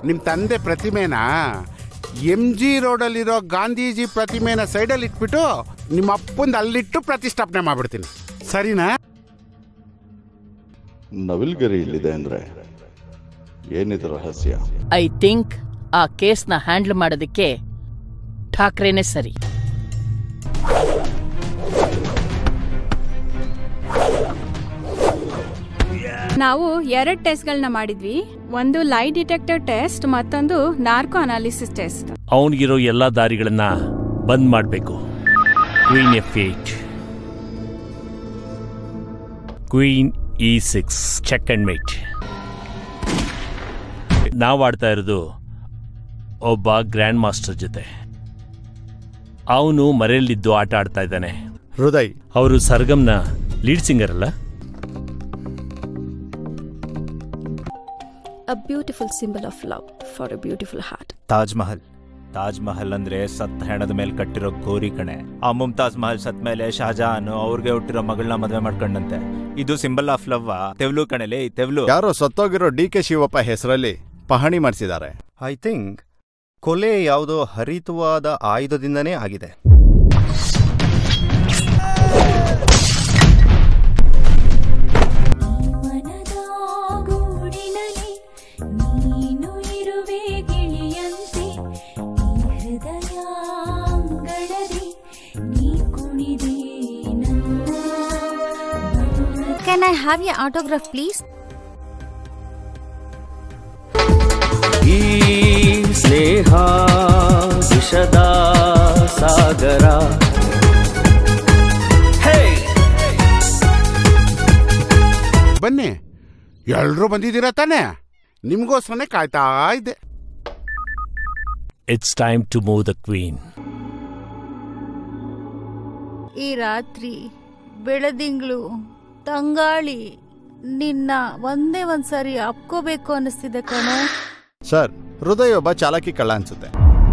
ನಿಮ್ಮ ತಂದೆ ಪ್ರತಿಮೆನ ಎಂ ಜಿ ರೋಡಲ್ಲಿರೋ ಗಾಂಧೀಜಿ ಪ್ರತಿಮೆನ ಸೈಡಲ್ಲಿ ಇಟ್ಬಿಟ್ಟು ನಿಮ್ಮ ಅಪ್ಪಂದು ಅಲ್ಲಿಟ್ಟು ಪ್ರತಿಷ್ಠಾಪನೆ ಮಾಡ್ಬಿಡ್ತೀನಿ ಸರಿನಾ ನವಿಲ್ಗರಿ ಇಲ್ಲಿದೆ ಅಂದ್ರೆ ಏನಿದು ರಹಸ್ಯ ಐ ಥಿಂಕ್ ಆ ಕೇಸ್ನ ಹ್ಯಾಂಡಲ್ ಮಾಡೋದಕ್ಕೆ ಠಾಕ್ರೆನೇ ಸರಿ ನಾವು ಎರಡು ಟೆಸ್ಟ್ಗಳನ್ನ ಮಾಡಿದ್ವಿ ಒಂದು ಲೈ ಡಿಟೆಕ್ಟರ್ ಟೆಸ್ಟ್ ಮತ್ತೊಂದು ನಾರ್ಕೋ ಅನಾಲಿಸಿಸ್ ಟೆಸ್ಟ್ ಅವನಿಗಿರೋ ಎಲ್ಲ ದಾರಿಗಳನ್ನ ಬಂದ್ ಮಾಡಬೇಕು queen F eight queen E six check and mate ನಾವು ಆಡ್ತಾ ಇರೋದು ಒಬ್ಬ ಗ್ರ್ಯಾಂಡ್ ಮಾಸ್ಟರ್ ಜೊತೆ ಅವನು ಮರೆಯಲ್ಲಿದ್ದು ಆಟ ಆಡ್ತಾ ಇದ್ದಾನೆ ಹೃದಯ್ ಅವರು ಸರ್ಗಮ್ನ ಲೀಡ್ ಸಿಂಗರ್ ಅಲ್ಲ A beautiful symbol of love for a beautiful heart. Taj Mahal Taj Mahal ಅಂದ್ರೆ ಸತ್ ಹೆಣದ ಮೇಲೆ ಕಟ್ಟಿರೋ ಗೋರಿ ಕಣೆ ಆ ಮುಮ್ತಾಜ್ ಮಹಲ್ ಸತ್ ಮೇಲೆ ಶಹಜಹಾನ್ ಅವ್ರಿಗೆ ಹುಟ್ಟಿರೋ ಮಗಳನ್ನ ಮದ್ವೆ ಮಾಡ್ಕೊಂಡಂತೆ ಇದು ಸಿಂಬಲ್ ಆಫ್ ಲವ್ ತೆವ್ಲು ಕಣಲೆ ತೆವ್ಲು ಯಾರೋ ಸತ್ತೋಗಿರೋ ಡಿ ಕೆ ಶಿವಪ್ಪ ಹೆಸರಲ್ಲಿ ಪಹಣಿ ಮಾಡಿಸಿದ್ದಾರೆ ಐ ಥಿಂಕ್ ಕೊಲೆ ಯಾವುದೋ ಹರಿತವಾದ ಆಯುಧದಿಂದನೇ ಆಗಿದೆ ಮನದ ಗೂಡಿನಲ್ಲಿ ನೀನು ಇರುವೆ ಗಿಳಿಯಂತೆ ಈ ಹೃದಯಾಂಗಳದಿ ನೀ ಕುಣಿದೆ ನನ್ನ Can I have your autograph, please? ಈ ಸ್ನೇಹ ವಿಷದ ಸಾಗರ ಬನ್ನಿ ಎಲ್ರೂ ಬಂದಿದ್ದೀರಾ ತಾನೇ ನಿಮಗೋಸ್ಕರನೇ ಕಾಯ್ತಾ ಇದ್ದೆ it's time to move the queen ಈ ರಾತ್ರಿ ಬೆಳದಿಂಗ್ಳು ತಂಗಾಳಿ ನಿನ್ನ ಒಂದೇ ಒಂದ್ಸರಿ ಅಪ್ಕೋಬೇಕು ಅನ್ನಿಸ್ತಿದೆ ಕಣೋ ಸರ್ ಹೃದಯ್ ಒಬ್ಬ ಚಾಲಾಕಿ ಕಳ್ಳ ಅನ್ಸುತ್ತೆ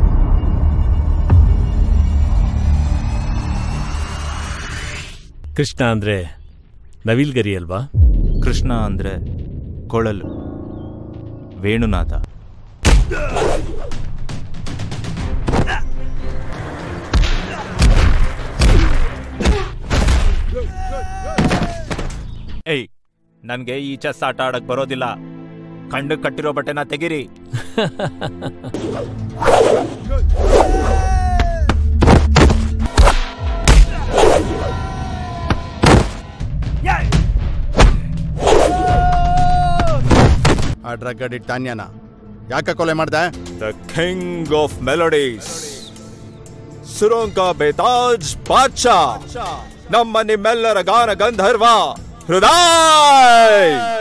ಕೃಷ್ಣ ಅಂದ್ರೆ ನವಿಲ್ಗರಿ ಅಲ್ವಾ ಕೃಷ್ಣ ಅಂದ್ರೆ ಕೊಳಲು ವೇಣುನಾಥ ಏಯ್ ನನ್ಗೆ ಈ ಚೆಸ್ ಆಟ ಆಡಕ್ ಬರೋದಿಲ್ಲ ಕಂಡು ಕಟ್ಟಿರೋ ಬಟ್ಟೆನ ತೆಗಿರಿ ಆ ಡ್ರಗ್ ಅಡಿಟ್ ತಾನ್ಯನ ಯಾಕೆ ಕೊಲೆ ಮಾಡ್ದೆ ದ ಕಿಂಗ್ ಆಫ್ ಮೆಲೋಡೀಸ್ ಸುರೋಂಕ ಬೇತಾಜ್ ಬಾದ್ಶಾ ನಮ್ಮ ನಿಮ್ಮೆಲ್ಲರ ಗಾನ ಗಂಧರ್ವ ಹೃದಯ್